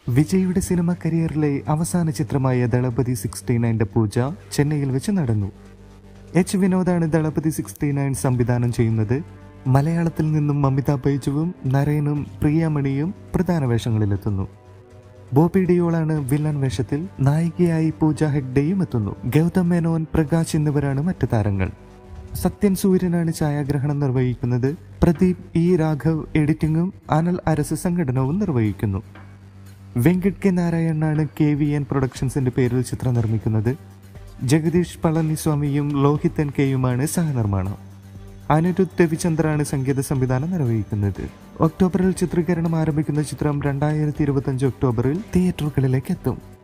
വിജയുടെ സിനിമ കരിയറിലെ അവസാന ചിത്രമായ ദളപതി സിക്സ്റ്റി നയൻ്റെ പൂജ ചെന്നൈയിൽ വെച്ച് നടന്നു എച്ച് വിനോദാണ് ദളപതി സിക്സ്റ്റി നയൻ സംവിധാനം ചെയ്യുന്നത് മലയാളത്തിൽ നിന്നും മമിത ബൈജുവും നരയനും പ്രിയമണിയും പ്രധാന വേഷങ്ങളിലെത്തുന്നു ബോബി ഡിയോളാണ് വില്ലൻ വേഷത്തിൽ നായികയായി പൂജ ഹെഗ്ഡെയും എത്തുന്നു ഗൗതം മേനോൻ പ്രകാശ് എന്നിവരാണ് മറ്റു താരങ്ങൾ സത്യൻ സൂര്യനാണ് ഛായാഗ്രഹണം നിർവഹിക്കുന്നത് പ്രദീപ് ഇ രാഘവ് എഡിറ്റിംഗും അനൽ അരസ് സംഘടനവും നിർവഹിക്കുന്നു വെങ്കട് കെ നാരായണനാണ് കെ വി എൻ പ്രൊഡക്ഷൻസിന്റെ പേരിൽ ചിത്രം നിർമ്മിക്കുന്നത് ജഗദീഷ് പളനിസ്വാമിയും ലോഹിത് എൻ കെയുമാണ് സഹനിർമ്മാണം അനിരുദ്ധ് രവിചന്ദ്രാണ് സംഗീത സംവിധാനം നിർവഹിക്കുന്നത് ഒക്ടോബറിൽ ചിത്രീകരണം ആരംഭിക്കുന്ന ചിത്രം രണ്ടായിരത്തി ഇരുപത്തി ഒക്ടോബറിൽ തിയേറ്ററുകളിലേക്ക് എത്തും